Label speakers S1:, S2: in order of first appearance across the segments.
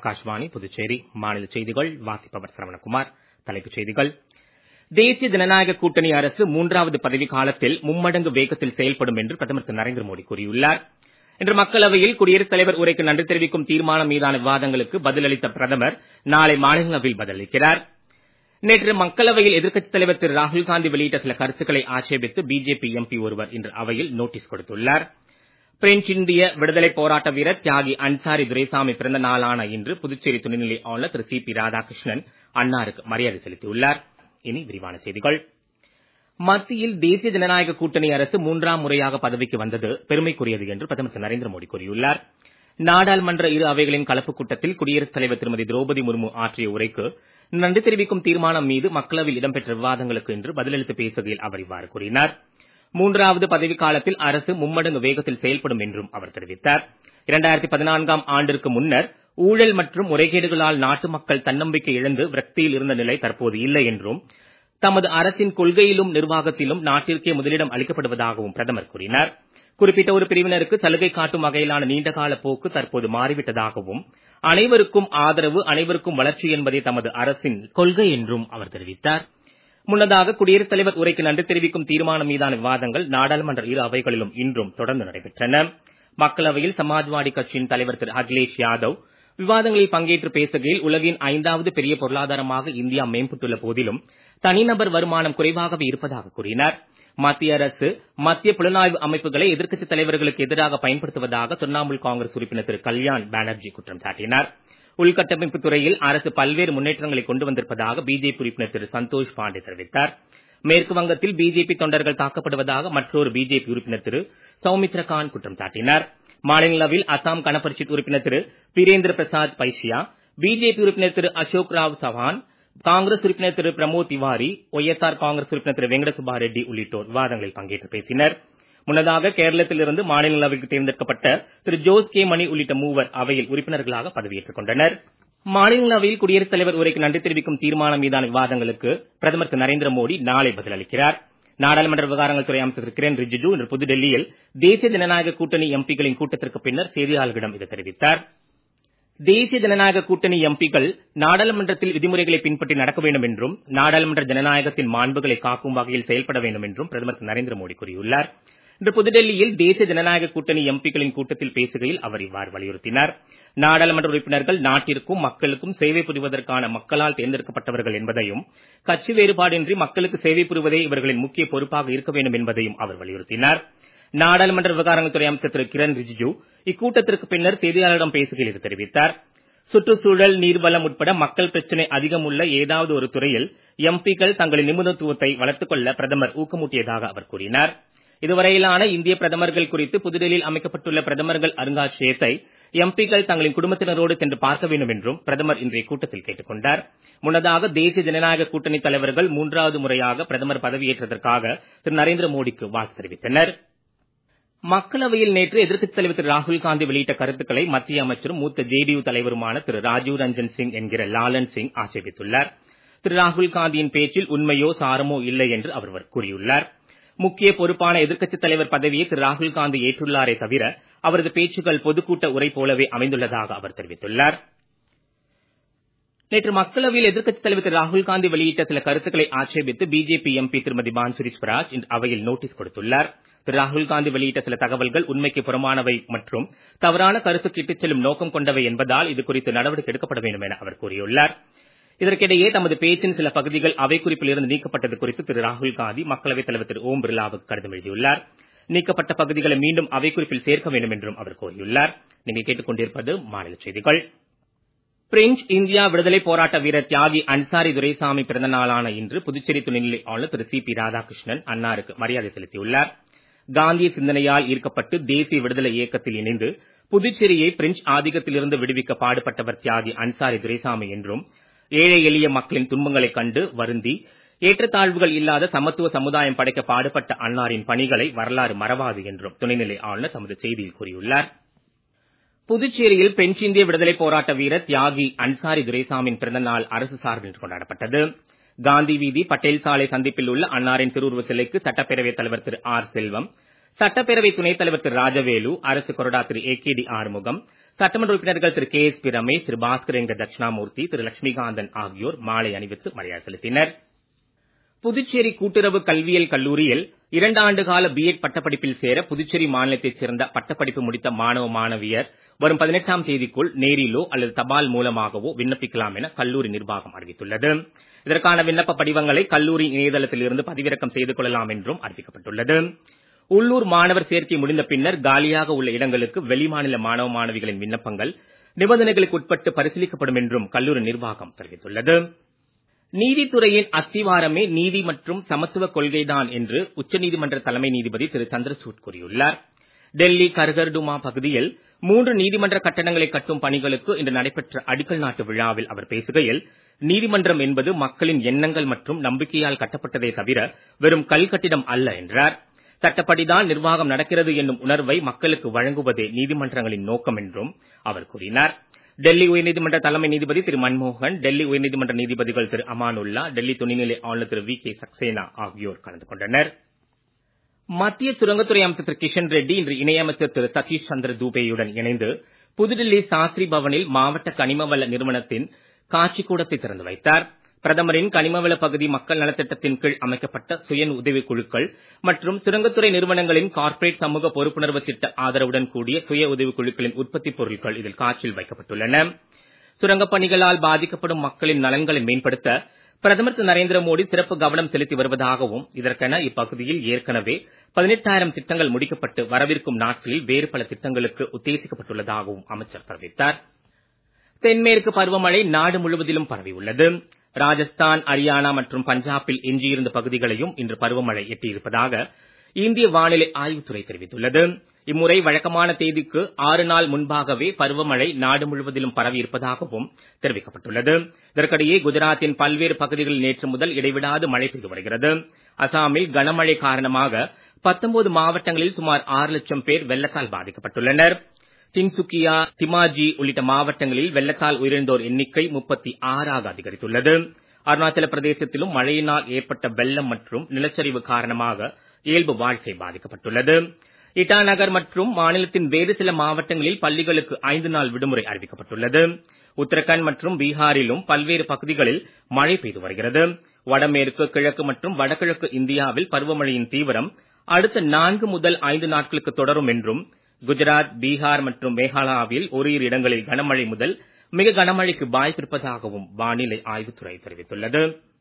S1: ஆகாஷ்வாணி புதுச்சேரி மாநில செய்திகள் வாசிப்பவர் சரவணகுமார் தலைப்புச் செய்திகள் தேசிய ஜனநாயக கூட்டணி அரசு மூன்றாவது பதவிக்காலத்தில் மும்மடங்கு வேகத்தில் செயல்படும் என்று பிரதமர் திரு நரேந்திர மோடி கூறியுள்ளார் இன்று மக்களவையில் குடியரசுத் தலைவர் உரைக்கு நன்றி தெரிவிக்கும் தீர்மானம் மீதான விவாதங்களுக்கு பதிலளித்த பிரதமர் நாளை மாநிலங்களவையில் பதிலளிக்கிறார் நேற்று மக்களவையில் எதிர்க்கட்சித் தலைவர் திரு ராகுல்காந்தி வெளியிட்ட சில கருத்துக்களை ஆட்சேபித்து பிஜேபி எம்பி ஒருவர் இன்று அவையில் நோட்டீஸ் கொடுத்துள்ளார் பிரெஞ்ச் இந்திய விடுதலை போராட்ட வீரர் தியாகி அன்சாரி துரைசாமி பிறந்த நாளான இன்று புதுச்சேரி துணைநிலை ஆளுநர் திரு சி பி ராதாகிருஷ்ணன் அன்னாருக்கு மரியாதை செலுத்தியுள்ளார் இனி விரிவான செய்திகள் மத்தியில் தேசிய ஜனநாயக கூட்டணி அரசு மூன்றாம் முறையாக பதவிக்கு வந்தது பெருமைக்குரியது என்று பிரதமர் திரு நரேந்திர மோடி கூறியுள்ளார் நாடாளுமன்ற இரு அவைகளின் கலப்பு கூட்டத்தில் குடியரசுத் தலைவர் திருமதி திரௌபதி முர்மு ஆற்றிய உரைக்கு நன்றி தெரிவிக்கும் தீர்மானம் மீது மக்களவையில் இடம்பெற்ற விவாதங்களுக்கு இன்று பதிலளித்து பேசுகையில் அவர் இவ்வாறு கூறினார் மூன்றாவது பதவிக்காலத்தில் அரசு மும்மடங்கு வேகத்தில் செயல்படும் என்றும் அவர் தெரிவித்தார் இரண்டாயிரத்தி பதினான்காம் ஆண்டிற்கு முன்னர் ஊழல் மற்றும் முறைகேடுகளால் நாட்டு மக்கள் தன்னம்பிக்கை இழந்து விரக்தியில் இருந்த நிலை தற்போது இல்லை என்றும் தமது அரசின் கொள்கையிலும் நிர்வாகத்திலும் நாட்டிற்கே முதலிடம் அளிக்கப்படுவதாகவும் பிரதமர் கூறினார் குறிப்பிட்ட ஒரு பிரிவினருக்கு சலுகை காட்டும் வகையிலான நீண்டகால போக்கு தற்போது மாறிவிட்டதாகவும் அனைவருக்கும் ஆதரவு அனைவருக்கும் வளர்ச்சி என்பதே தமது அரசின் கொள்கை என்றும் அவர் தெரிவித்தார் முன்னதாக குடியரசுத் தலைவர் உரைக்கு நன்றி தெரிவிக்கும் தீர்மானம் மீதான விவாதங்கள் நாடாளுமன்ற இரு அவைகளிலும் இன்றும் தொடர்ந்து நடைபெற்றன மக்களவையில் சமாஜ்வாடி கட்சியின் தலைவர் திரு அகிலேஷ் யாதவ் விவாதங்களில் பங்கேற்று பேசுகையில் உலகின் ஐந்தாவது பெரிய பொருளாதாரமாக இந்தியா மேம்பட்டுள்ள போதிலும் தனிநபர் வருமானம் குறைவாகவே இருப்பதாக கூறினார் மத்திய அரசு மத்திய புலனாய்வு அமைப்புகளை எதிர்க்கட்சித் தலைவர்களுக்கு எதிராக பயன்படுத்துவதாக திரிணாமுல் காங்கிரஸ் உறுப்பினர் திரு கல்யாண் பானர்ஜி குற்றம் சாட்டினார் உள்கட்டமைப்பு துறையில் அரசு பல்வேறு முன்னேற்றங்களை கொண்டு வந்திருப்பதாக பிஜேபி உறுப்பினர் திரு சந்தோஷ் பாண்டே தெரிவித்தார் மேற்கு வங்கத்தில் பிஜேபி தொண்டர்கள் தாக்கப்படுவதாக மற்றொரு பிஜேபி உறுப்பினர் திரு சௌமித்ரா கான் குற்றம் சாட்டினார் மாநிலங்களவில் அசாம் கனபரிஷத் உறுப்பினர் திரு வீரேந்திர பிரசாத் பைசியா பிஜேபி உறுப்பினர் திரு அசோக் ராவ் சவான் காங்கிரஸ் உறுப்பினர் திரு பிரமோத் திவாரி ஒய்எஸ்ஆர் காங்கிரஸ் உறுப்பினர் திரு வெங்கட சுப்பா ரெட்டி உள்ளிட்டோர் விவாதங்களில் பங்கேற்று பேசினர் முன்னதாக கேரளத்திலிருந்து மாநிலங்களவைக்கு தேர்ந்தெடுக்கப்பட்ட திரு ஜோஸ் கே மணி உள்ளிட்ட மூவர் அவையில் உறுப்பினர்களாக பதவியேற்றுக் கொண்டனர் மாநிலங்களவையில் குடியரசுத் தலைவர் உரைக்கு நன்றி தெரிவிக்கும் தீர்மானம் மீதான விவாதங்களுக்கு பிரதமர் திரு நரேந்திர மோடி நாளை பதிலளிக்கிறார் நாடாளுமன்ற விவகாரங்கள் துறை அமைச்சர் திரு கிரண் ரிஜிஜு இன்று புதுடெல்லியில் தேசிய ஜனநாயக கூட்டணி எம்பிகளின் கூட்டத்திற்கு பின்னர் செய்தியாளர்களிடம் இதை தெரிவித்தார் தேசிய ஜனநாயக கூட்டணி எம்பிக்கள் நாடாளுமன்றத்தில் விதிமுறைகளை பின்பற்றி நடக்க வேண்டும் என்றும் நாடாளுமன்ற ஜனநாயகத்தின் மாண்புகளை காக்கும் வகையில் செயல்பட வேண்டும் என்றும் பிரதமர் திரு நரேந்திர மோடி கூறியுள்ளார் இன்று புதுடெல்லியில் தேசிய ஜனநாயக கூட்டணி எம்பிக்களின் கூட்டத்தில் பேசுகையில் அவர் இவ்வாறு வலியுறுத்தினார் நாடாளுமன்ற உறுப்பினர்கள் நாட்டிற்கும் மக்களுக்கும் சேவை புரிவதற்கான மக்களால் தேர்ந்தெடுக்கப்பட்டவர்கள் என்பதையும் கட்சி வேறுபாடின்றி மக்களுக்கு சேவை புரிவதே இவர்களின் முக்கிய பொறுப்பாக இருக்க வேண்டும் என்பதையும் அவர் வலியுறுத்தினார் நாடாளுமன்ற விவகாரங்கள் துறை அமைச்சர் திரு கிரண் ரிஜிஜு இக்கூட்டத்திற்கு பின்னர் செய்தியாளர்களிடம் பேசுகையில் இது தெரிவித்தார் சுற்றுச்சூழல் நீர்வளம் உட்பட மக்கள் பிரச்சினை அதிகம் உள்ள ஏதாவது ஒரு துறையில் எம்பிக்கள் தங்களின் நிபுணத்துவத்தை வளர்த்துக் கொள்ள பிரதமர் ஊக்கமூட்டியதாக அவர் கூறினார் இதுவரையிலான இந்திய பிரதமர்கள் குறித்து புதுடெல்லியில் அமைக்கப்பட்டுள்ள பிரதமர்கள் அருங்காட்சியகத்தை எம்பிக்கள் தங்களின் குடும்பத்தினரோடு சென்று பார்க்க வேண்டும் என்றும் பிரதமர் இன்றைய கூட்டத்தில் கேட்டுக் கொண்டார் முன்னதாக தேசிய ஜனநாயக கூட்டணி தலைவர்கள் மூன்றாவது முறையாக பிரதமர் பதவியேற்றதற்காக திரு நரேந்திர மோடிக்கு வாழ்த்து தெரிவித்தனர் மக்களவையில் நேற்று எதிர்க்கட்சித் தலைவர் திரு ராகுல் காந்தி வெளியிட்ட கருத்துக்களை மத்திய அமைச்சரும் மூத்த ஜேடியு தலைவருமான திரு ராஜீவ் ரஞ்சன் சிங் என்கிற லாலன் சிங் ஆட்சேபித்துள்ளார் திரு ராகுல் காந்தியின் பேச்சில் உண்மையோ சாரமோ இல்லை என்று அவர் கூறியுள்ளார் முக்கிய பொறுப்பான எதிர்க்கட்சித் தலைவர் பதவியை திரு ராகுல் காந்தி ஏற்றுள்ளாரே தவிர அவரது பேச்சுக்கள் பொதுக்கூட்ட உரை போலவே அமைந்துள்ளதாக அவர் தெரிவித்துள்ளார் நேற்று மக்களவையில் எதிர்க்கட்சித் தலைவர் திரு ராகுல் காந்தி வெளியிட்ட சில கருத்துக்களை ஆட்சேபித்து பிஜேபி எம்பி திருமதி பான்சுரி ஸ்வராஜ் இன்று அவையில் நோட்டீஸ் கொடுத்துள்ளார் திரு ராகுல் காந்தி வெளியிட்ட சில தகவல்கள் உண்மைக்கு புறமானவை மற்றும் தவறான கருத்துக்கு இட்டுச் செல்லும் நோக்கம் கொண்டவை என்பதால் இது குறித்து நடவடிக்கை எடுக்கப்பட வேண்டும் என அவர் கூறியுள்ளார் இதற்கிடையே தமது பேச்சின் சில பகுதிகள் அவை குறிப்பில் இருந்து நீக்கப்பட்டது குறித்து திரு ராகுல் காந்தி மக்களவைத் தலைவர் திரு ஓம் பிர்லாவுக்கு கடிதம் எழுதியுள்ளார் நீக்கப்பட்ட பகுதிகளை மீண்டும் அவை குறிப்பில் சேர்க்க வேண்டும் என்றும் அவர் கோரியுள்ளார் நீங்கள் கேட்டுக்கொண்டிருப்பது மாநில செய்திகள் பிரெஞ்ச் இந்தியா விடுதலை போராட்ட வீரர் தியாகி அன்சாரி துரைசாமி பிறந்த நாளான இன்று புதுச்சேரி துணைநிலை ஆளுநர் திரு சி பி ராதாகிருஷ்ணன் அன்னாருக்கு மரியாதை செலுத்தியுள்ளார் காந்திய சிந்தனையால் ஈர்க்கப்பட்டு தேசிய விடுதலை இயக்கத்தில் இணைந்து புதுச்சேரியை பிரெஞ்ச் ஆதிக்கத்திலிருந்து விடுவிக்க பாடுபட்டவர் தியாகி அன்சாரி துரைசாமி என்றும் ஏழை எளிய மக்களின் துன்பங்களைக் கண்டு வருந்தி ஏற்றத்தாழ்வுகள் இல்லாத சமத்துவ சமுதாயம் படைக்க பாடுபட்ட அன்னாரின் பணிகளை வரலாறு மறவாது என்றும் துணைநிலை ஆளுநர் தமது செய்தியில் கூறியுள்ளார் புதுச்சேரியில் பிரெஞ்ச் இந்திய விடுதலை போராட்ட வீரர் தியாகி அன்சாரி துரைசாமியின் பிறந்த நாள் அரசு சார்பில் இன்று கொண்டாடப்பட்டது காந்தி வீதி பட்டேல் சாலை சந்திப்பில் உள்ள அன்னாரின் திருவுருவ சிலைக்கு சட்டப்பேரவைத் தலைவர் திரு ஆர் செல்வம் சட்டப்பேரவை துணைத் தலைவர் திரு ராஜவேலு அரசு கொறடா திரு ஏ கே டி ஆறுமுகம் சட்டமன்ற உறுப்பினர்கள் திரு கே எஸ் பி ரமேஷ் திரு பாஸ்கரேந்திர தட்சிணாமூர்த்தி திரு லட்சுமிகாந்தன் ஆகியோர் மாலை அணிவித்து மரியாதை செலுத்தினர் புதுச்சேரி கூட்டுறவு கல்வியியல் கல்லூரியில் இரண்டு ஆண்டு கால பிஎட் பட்டப்படிப்பில் சேர புதுச்சேரி மாநிலத்தைச் சேர்ந்த பட்டப்படிப்பு முடித்த மாணவ மாணவியர் வரும் பதினெட்டாம் தேதிக்குள் நேரிலோ அல்லது தபால் மூலமாகவோ விண்ணப்பிக்கலாம் என கல்லூரி நிர்வாகம் அறிவித்துள்ளது இதற்கான விண்ணப்ப படிவங்களை கல்லூரி இணையதளத்தில் இருந்து பதிவிறக்கம் செய்து கொள்ளலாம் என்றும் அறிவிக்கப்பட்டுள்ளது உள்ளூர் மாணவர் சேர்க்கை முடிந்த பின்னர் காலியாக உள்ள இடங்களுக்கு வெளிமாநில மாணவ மாணவிகளின் விண்ணப்பங்கள் நிபந்தனைகளுக்கு உட்பட்டு பரிசீலிக்கப்படும் என்றும் கல்லூரி நிர்வாகம் தெரிவித்துள்ளது நீதித்துறையின் அஸ்திவாரமே நீதி மற்றும் சமத்துவ கொள்கைதான் என்று உச்சநீதிமன்ற தலைமை நீதிபதி திரு சந்திரசூட் கூறியுள்ளார் டெல்லி கர்கர்டுமா பகுதியில் மூன்று நீதிமன்ற கட்டடங்களை கட்டும் பணிகளுக்கு இன்று நடைபெற்ற அடிக்கல் நாட்டு விழாவில் அவர் பேசுகையில் நீதிமன்றம் என்பது மக்களின் எண்ணங்கள் மற்றும் நம்பிக்கையால் கட்டப்பட்டதே தவிர வெறும் கல் கட்டிடம் அல்ல என்றார் சட்டப்படிதான் நிர்வாகம் நடக்கிறது என்னும் உணர்வை மக்களுக்கு வழங்குவதே நீதிமன்றங்களின் நோக்கம் என்றும் அவர் கூறினார் டெல்லி உயர்நீதிமன்ற தலைமை நீதிபதி திரு மன்மோகன் டெல்லி உயர்நீதிமன்ற நீதிபதிகள் திரு அமானுல்லா டெல்லி துணைநிலை ஆளுநர் திரு வி கே சக்சேனா ஆகியோர் கலந்து கொண்டனர் மத்திய சுரங்கத்துறை அமைச்சர் திரு கிஷன் ரெட்டி இன்று இணையமைச்சர் திரு சதீஷ் சந்திர தூபேயுடன் இணைந்து புதுடில்லி சாஸ்திரி பவனில் மாவட்ட கனிமவள நிறுவனத்தின் காட்சிக்கூடத்தை திறந்து வைத்தார் பிரதமரின் கனிமவள பகுதி மக்கள் நலத்திட்டத்தின் கீழ் அமைக்கப்பட்ட சுய உதவிக் குழுக்கள் மற்றும் சுரங்கத்துறை நிறுவனங்களின் கார்ப்பரேட் சமூக பொறுப்புணர்வு திட்ட ஆதரவுடன் கூடிய சுய உதவிக் குழுக்களின் உற்பத்திப் பொருட்கள் இதில் காட்சியில் வைக்கப்பட்டுள்ளன சுரங்கப் பணிகளால் பாதிக்கப்படும் மக்களின் நலன்களை மேம்படுத்த பிரதமர் திரு நரேந்திர மோடி சிறப்பு கவனம் செலுத்தி வருவதாகவும் இதற்கென இப்பகுதியில் ஏற்கனவே பதினெட்டாயிரம் திட்டங்கள் முடிக்கப்பட்டு வரவிருக்கும் நாட்களில் வேறு பல திட்டங்களுக்கு உத்தேசிக்கப்பட்டுள்ளதாகவும் அமைச்சர் தெரிவித்தார் தென்மேற்கு பருவமழை நாடு முழுவதிலும் பரவியுள்ளது ராஜஸ்தான் ஹரியானா மற்றும் பஞ்சாபில் எஞ்சியிருந்த பகுதிகளையும் இன்று பருவமழை எட்டியிருப்பதாக இந்திய வானிலை ஆய்வுத்துறை தெரிவித்துள்ளது இம்முறை வழக்கமான தேதிக்கு ஆறு நாள் முன்பாகவே பருவமழை நாடு முழுவதிலும் பரவி இருப்பதாகவும் தெரிவிக்கப்பட்டுள்ளது இதற்கிடையே குஜராத்தின் பல்வேறு பகுதிகளில் நேற்று முதல் இடைவிடாது மழை பெய்து வருகிறது அசாமில் கனமழை காரணமாக பத்தொன்பது மாவட்டங்களில் சுமார் ஆறு லட்சம் பேர் வெள்ளத்தால் பாதிக்கப்பட்டுள்ளனர் டின்சுக்கியா திமாஜி உள்ளிட்ட மாவட்டங்களில் வெள்ளத்தால் உயிரிழந்தோர் எண்ணிக்கை முப்பத்தி ஆறாக அதிகரித்துள்ளது அருணாச்சல பிரதேசத்திலும் மழையினால் ஏற்பட்ட வெள்ளம் மற்றும் நிலச்சரிவு காரணமாக இயல்பு வாழ்க்கை பாதிக்கப்பட்டுள்ளது இட்டாநகர் மற்றும் மாநிலத்தின் வேறு சில மாவட்டங்களில் பள்ளிகளுக்கு ஐந்து நாள் விடுமுறை அறிவிக்கப்பட்டுள்ளது உத்தரகாண்ட் மற்றும் பீகாரிலும் பல்வேறு பகுதிகளில் மழை பெய்து வருகிறது வடமேற்கு கிழக்கு மற்றும் வடகிழக்கு இந்தியாவில் பருவமழையின் தீவிரம் அடுத்த நான்கு முதல் ஐந்து நாட்களுக்கு தொடரும் என்றும் குஜராத் பீகார் மற்றும் மேகாலயாவில் ஓரிரு இடங்களில் கனமழை முதல் மிக கனமழைக்கு வாய்ப்பிருப்பதாகவும் வானிலை ஆய்வுத்துறை தெரிவித்துள்ளது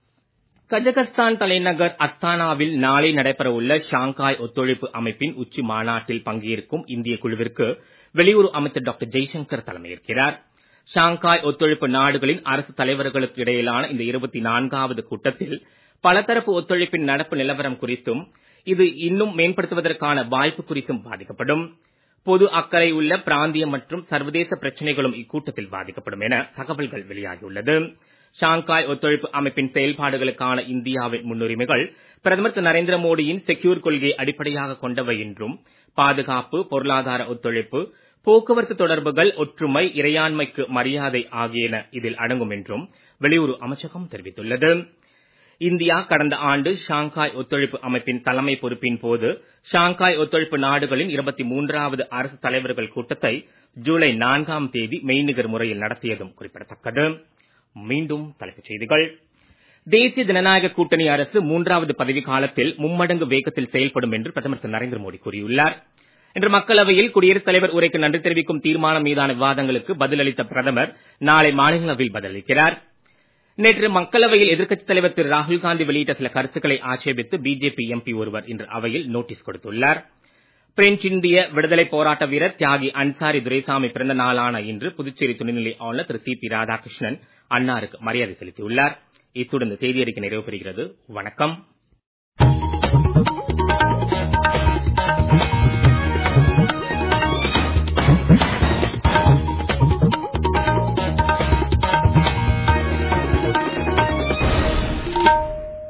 S1: கஜகஸ்தான் தலைநகர் அஸ்தானாவில் நாளை நடைபெறவுள்ள ஷாங்காய் ஒத்துழைப்பு அமைப்பின் உச்சி மாநாட்டில் பங்கேற்கும் இந்திய குழுவிற்கு வெளியுறவு அமைச்சர் டாக்டர் ஜெய்சங்கர் தலைமையேற்கிறார் ஷாங்காய் ஒத்துழைப்பு நாடுகளின் அரசு தலைவர்களுக்கு இடையிலான இந்த இருபத்தி நான்காவது கூட்டத்தில் பலதரப்பு ஒத்துழைப்பின் நடப்பு நிலவரம் குறித்தும் இது இன்னும் மேம்படுத்துவதற்கான வாய்ப்பு குறித்தும் பாதிக்கப்படும் பொது அக்கறை உள்ள பிராந்திய மற்றும் சர்வதேச பிரச்சனைகளும் இக்கூட்டத்தில் பாதிக்கப்படும் என தகவல்கள் வெளியாகியுள்ளது ஷாங்காய் ஒத்துழைப்பு அமைப்பின் செயல்பாடுகளுக்கான இந்தியாவின் முன்னுரிமைகள் பிரதமர் திரு நரேந்திர மோடியின் செக்யூர் கொள்கையை அடிப்படையாக கொண்டவை என்றும் பாதுகாப்பு பொருளாதார ஒத்துழைப்பு போக்குவரத்து தொடர்புகள் ஒற்றுமை இறையாண்மைக்கு மரியாதை ஆகியன இதில் அடங்கும் என்றும் வெளியுறவு அமைச்சகம் தெரிவித்துள்ளது இந்தியா கடந்த ஆண்டு ஷாங்காய் ஒத்துழைப்பு அமைப்பின் தலைமை பொறுப்பின் போது ஷாங்காய் ஒத்துழைப்பு நாடுகளின் இருபத்தி மூன்றாவது அரசு தலைவர்கள் கூட்டத்தை ஜூலை நான்காம் தேதி மெய்நிகர் முறையில் நடத்தியதும் குறிப்பிடத்தக்கது மீண்டும் தலைப்புச் செய்திகள் தேசிய ஜனநாயக கூட்டணி அரசு மூன்றாவது பதவிக்காலத்தில் மும்மடங்கு வேகத்தில் செயல்படும் என்று பிரதமர் திரு நரேந்திர மோடி கூறியுள்ளார் இன்று மக்களவையில் குடியரசுத் தலைவர் உரைக்கு நன்றி தெரிவிக்கும் தீர்மானம் மீதான விவாதங்களுக்கு பதிலளித்த பிரதமர் நாளை மாநிலங்களவையில் பதிலளிக்கிறார் நேற்று மக்களவையில் எதிர்க்கட்சித் தலைவர் திரு ராகுல்காந்தி வெளியிட்ட சில கருத்துக்களை ஆட்சேபித்து பிஜேபி எம்பி ஒருவர் இன்று அவையில் நோட்டீஸ் கொடுத்துள்ளார் பிரெஞ்ச் இந்திய விடுதலை போராட்ட வீரர் தியாகி அன்சாரி துரைசாமி பிறந்த நாளான இன்று புதுச்சேரி துணைநிலை ஆளுநர் திரு சி பி ராதாகிருஷ்ணன் அன்னாருக்கு மரியாதை செலுத்தியுள்ளார் இத்துடன் இந்த செய்தியறிக்கை நிறைவு பெறுகிறது வணக்கம்